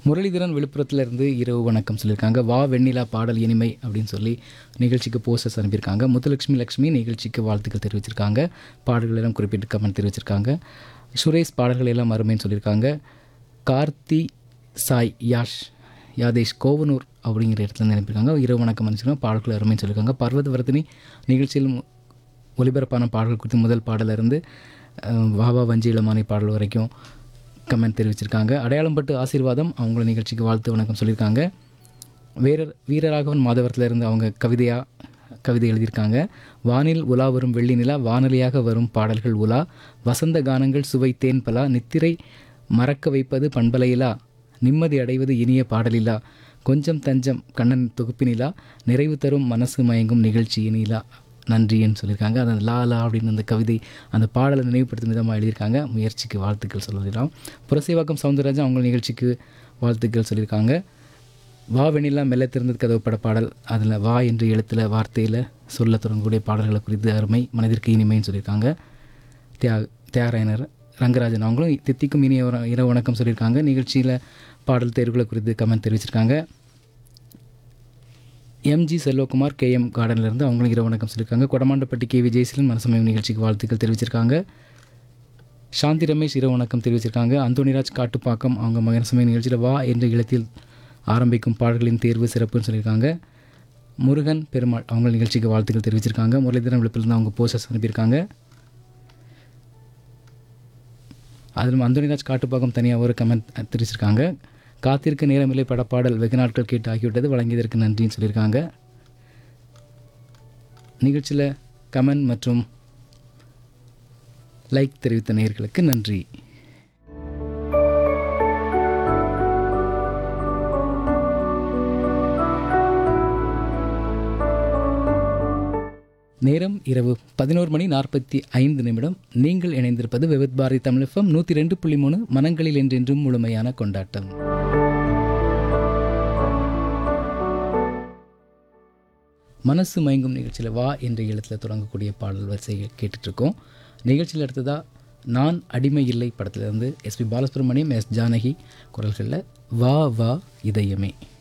முரளிதரன் விழுப்புரத்துல இருந்து இரவு வணக்கம் சொல்லியிருக்காங்க வா வெண்ணிலா பாடல் இனிமை அப்படின்னு சொல்லி நிகழ்ச்சிக்கு போஸ்டர்ஸ் அனுப்பியிருக்காங்க முத்துலட்சுமி லட்சுமி நிகழ்ச்சிக்கு வாழ்த்துக்கள் தெரிவிச்சிருக்காங்க பாடல்கள் எல்லாம் குறிப்பிட்டு கமெண்ட் தெரிவிச்சிருக்காங்க சுரேஷ் பாடல்கள் எல்லாம் அருமைன்னு சொல்லியிருக்காங்க கார்த்தி சாய் யாஷ் யாதேஷ் கோவனூர் அப்படிங்கிற இடத்துல இருந்து அனுப்பியிருக்காங்க இரவு வணக்கம் அனுப்பிச்சிருக்காங்க பாடல்கள் அருமைன்னு சொல்லியிருக்காங்க பர்வதவர்த்தினி நிகழ்ச்சியில் மு- ஒலிபரப்பான பாடல்கள் குறித்து முதல் பாடல இருந்து அஹ், வாவா வஞ்சி இளமானி பாடல் வரைக்கும் கமெண்ட் தெரிவிச்சிருக்காங்க அடையாளம் பட்டு ஆசீர்வாதம் அவங்கள நிகழ்ச்சிக்கு வாழ்த்து வணக்கம் சொல்லியிருக்காங்க வீரர் வீரராகவன் மாதவரத்தில் இருந்து அவங்க கவிதையாக கவிதை எழுதியிருக்காங்க வானில் உலா வரும் வெள்ளி நிலா வானொலியாக வரும் பாடல்கள் உலா வசந்த கானங்கள் சுவை தேன் பலா நித்திரை மறக்க வைப்பது பண்பலையிலா நிம்மதி அடைவது இனிய பாடலிலா கொஞ்சம் தஞ்சம் கண்ணன் தொகுப்பினிலா நிறைவு தரும் மனசு மயங்கும் நிகழ்ச்சி இனிலா நன்றின்னு சொல்லியிருக்காங்க அந்த லா லா அப்படின்னு அந்த கவிதை அந்த பாடலை நினைவுபடுத்தும் விதமாக எழுதியிருக்காங்க முயற்சிக்கு வாழ்த்துக்கள் சொல்லலாம் புரசைவாக்கம் சவுந்தரராஜன் அவங்க நிகழ்ச்சிக்கு வாழ்த்துக்கள் சொல்லியிருக்காங்க வா வெண்ணிலா மெல்ல திறந்தது கதவு பட பாடல் அதில் வா என்று எழுத்தில் வார்த்தையில் சொல்ல தொடங்கக்கூடிய பாடல்களை குறித்து அருமை மனதிற்கு இனிமைன்னு சொல்லியிருக்காங்க தியா தியாகராயனர் ரங்கராஜன் அவங்களும் தித்திக்கும் இனிய ஒரு இரவு வணக்கம் சொல்லியிருக்காங்க நிகழ்ச்சியில் பாடல் தேர்வுகளை குறித்து கமெண்ட் தெரிவிச்சிருக்காங்க எம்ஜி செல்வகுமார் கேஎம் கார்டன்லேருந்து அவங்களும் இரவு வணக்கம் சொல்லியிருக்காங்க கொடமாண்டப்பட்டி கே விஜயசீலன் மனசமயம் நிகழ்ச்சிக்கு வாழ்த்துக்கள் தெரிவிச்சிருக்காங்க சாந்தி ரமேஷ் இரவு வணக்கம் தெரிவிச்சிருக்காங்க அந்தோனிராஜ் காட்டுப்பாக்கம் அவங்க மகனசமய நிகழ்ச்சியில் வா என்ற இடத்தில் ஆரம்பிக்கும் பாடல்களின் தேர்வு சிறப்புன்னு சொல்லியிருக்காங்க முருகன் பெருமாள் அவங்க நிகழ்ச்சிக்கு வாழ்த்துக்கள் தெரிவிச்சிருக்காங்க முரளிதரன் விழுப்பிலிருந்து அவங்க போஸ்டர்ஸ் அனுப்பியிருக்காங்க அதில் அந்தோனிராஜ் காட்டுப்பாக்கம் தனியாக ஒரு கமெண்ட் தெரிவிச்சிருக்காங்க காத்திருக்க நேரமில்லை படப்பாடல் வெகு நாட்கள் கேட்டு ஆகிவிட்டது வழங்கியதற்கு நன்றின்னு சொல்லியிருக்காங்க நிகழ்ச்சியில் கமெண்ட் மற்றும் லைக் தெரிவித்த நேயர்களுக்கு நன்றி நேரம் இரவு பதினோரு மணி நாற்பத்தி ஐந்து நிமிடம் நீங்கள் இணைந்திருப்பது விவித் பாரதி தமிழ் எஃப்எம் நூற்றி ரெண்டு புள்ளி மூணு மனங்களில் என்றென்றும் முழுமையான கொண்டாட்டம் மனசு மயங்கும் நிகழ்ச்சியில் வா என்ற எழுத்தில் தொடங்கக்கூடிய பாடல் வரிசையை கேட்டுட்ருக்கோம் நிகழ்ச்சியில் அடுத்ததாக நான் அடிமை இல்லை படத்திலிருந்து எஸ்பி பாலசுப்ரமணியம் எஸ் ஜானகி குரல்களில் வா வா இதயமே